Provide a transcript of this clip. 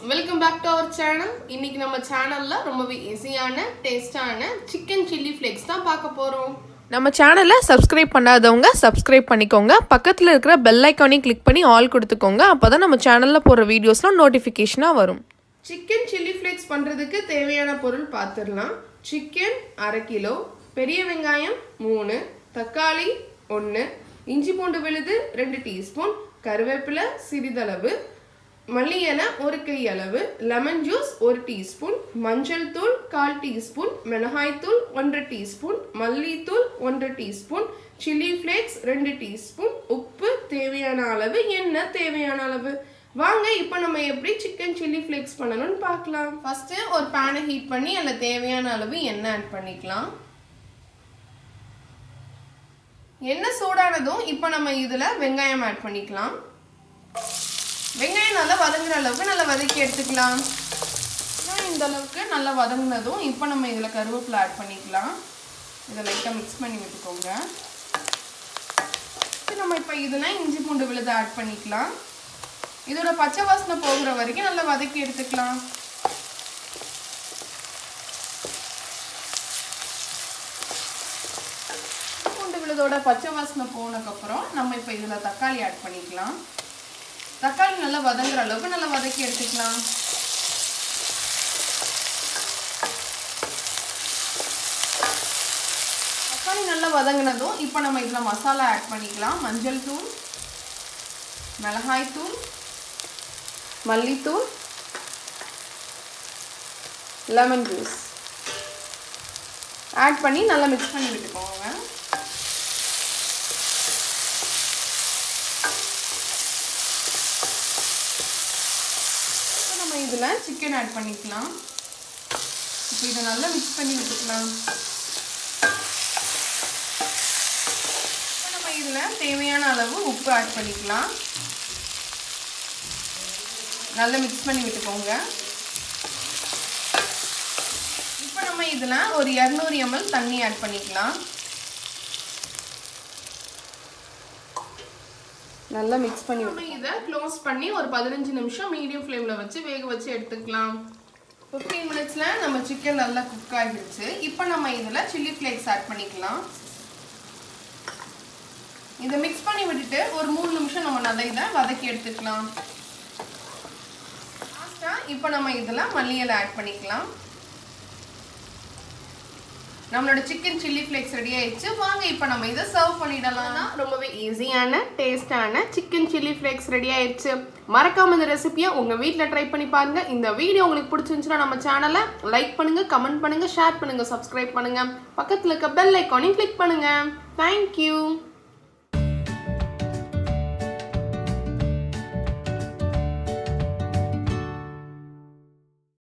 welcome back to our channel இன்னைக்கு நம்ம சேனல்ல ரொம்பவே ஈஸியான டேஸ்டான சிக்கன் சில்லி ஃப்ளேக்ஸ் தான் பார்க்க போறோம் நம்ம சேனலை சப்ஸ்கிரைப் பண்ணாதவங்க சப்ஸ்கிரைப் பண்ணிக்கோங்க பக்கத்தில் இருக்கிற பெல் ஐக்கானையும் கிளிக் பண்ணி ஆல் கொடுத்துக்கோங்க அப்போ தான் நம்ம சேனலில் போடுற வீடியோஸ்லாம் நோட்டிஃபிகேஷனாக வரும் சிக்கன் சில்லி ஃப்ளேக்ஸ் பண்றதுக்கு தேவையான பொருள் பார்த்துடலாம் சிக்கன் அரை கிலோ பெரிய வெங்காயம் மூணு தக்காளி ஒன்று இஞ்சி பூண்டு விழுது ரெண்டு டீஸ்பூன் கருவேப்பிலை சிறிதளவு மல்லி இலை ஒரு கை அளவு லெமன் ஜூஸ் ஒரு டீஸ்பூன் மஞ்சள் தூள் கால் டீஸ்பூன் மிளகாய் தூள் ஒன்றரை டீஸ்பூன் மல்லித்தூள் ஒன்றரை டீஸ்பூன் சில்லி ஃப்ளேக்ஸ் ரெண்டு டீஸ்பூன் உப்பு தேவையான அளவு எண்ணெய் தேவையான அளவு வாங்க இப்போ நம்ம எப்படி சிக்கன் சில்லி ஃப்ளேக்ஸ் பண்ணணும்னு பார்க்கலாம் ஃபர்ஸ்ட் ஒரு பேனை ஹீட் பண்ணி அதில் தேவையான அளவு எண்ணெய் ஆட் பண்ணிக்கலாம் எண்ணெய் சூடானதும் இப்போ நம்ம இதில் வெங்காயம் ஆட் பண்ணிக்கலாம் வெங்காயம் நல்லா வதங்குற அளவுக்கு நல்லா வதக்கி எடுத்துக்கலாம் இந்த அளவுக்கு நல்லா வதங்கினதும் இப்போ நம்ம இதில் கருவேப்பிலை ஆட் பண்ணிக்கலாம் இதை லைட்டாக மிக்ஸ் பண்ணி விட்டுக்கோங்க நம்ம இப்போ இதில் இஞ்சி பூண்டு விழுதை ஆட் பண்ணிக்கலாம் இதோட பச்சை வாசனை போகிற வரைக்கும் நல்லா வதக்கி எடுத்துக்கலாம் பூண்டு விழுதோட பச்சை வாசனை போனதுக்கப்புறம் நம்ம இப்போ இதில் தக்காளி ஆட் பண்ணிக்கலாம் தக்காளி நல்லா வதங்குற அளவுக்கு நல்லா வதக்கி எடுத்துக்கலாம் தக்காளி நல்லா வதங்கினதும் இப்போ நம்ம இதில் மசாலா ஆட் பண்ணிக்கலாம் மஞ்சள் தூள் மிளகாய் தூள் மல்லித்தூள் லெமன் ஜூஸ் ஆட் பண்ணி நல்லா மிக்ஸ் பண்ணி விட்டுக்கோங்க நம்ம இதில் சிக்கன் ஆட் பண்ணிக்கலாம் இப்போ இதை நல்லா மிக்ஸ் பண்ணி விட்டுக்கலாம் இப்போ நம்ம இதில் தேவையான அளவு உப்பு ஆட் பண்ணிக்கலாம் நல்லா மிக்ஸ் பண்ணி விட்டுக்கோங்க இப்போ நம்ம இதில் ஒரு இரநூறு எம்எல் தண்ணி ஆட் பண்ணிக்கலாம் நல்லா மிக்ஸ் பண்ணி நம்ம இதை க்ளோஸ் பண்ணி ஒரு பதினஞ்சு நிமிஷம் மீடியம் ஃப்ளேமில் வச்சு வேக வச்சு எடுத்துக்கலாம் ஃபிஃப்டீன் மினிட்ஸில் நம்ம சிக்கன் நல்லா குக் ஆகிடுச்சு இப்போ நம்ம இதில் சில்லி ஃப்ளேக்ஸ் ஆட் பண்ணிக்கலாம் இதை மிக்ஸ் பண்ணி விட்டுட்டு ஒரு மூணு நிமிஷம் நம்ம நல்லா இதை வதக்கி எடுத்துக்கலாம் லாஸ்ட்டாக இப்போ நம்ம இதில் மல்லி இலை ஆட் பண்ணிக்கலாம் நம்மளோட சிக்கன் சில்லி ஃப்ளேக்ஸ் ரெடி ஆயிடுச்சு வாங்க இப்போ நம்ம இதை சர்வ் பண்ணிடலாம் ரொம்பவே ஈஸியான டேஸ்டான சிக்கன் சில்லி ஃப்ளேக்ஸ் ரெடி ஆயிடுச்சு மறக்காம இந்த ரெசிபியை உங்க வீட்டில் ட்ரை பண்ணி பாருங்க இந்த வீடியோ உங்களுக்கு பிடிச்சிருந்துச்சுன்னா நம்ம சேனலை லைக் பண்ணுங்க கமெண்ட் பண்ணுங்க ஷேர் பண்ணுங்க சப்ஸ்கிரைப் பண்ணுங்க பக்கத்தில் இருக்க பெல் ஐக்கானையும் கிளிக் பண்ணுங்க தேங்க்யூ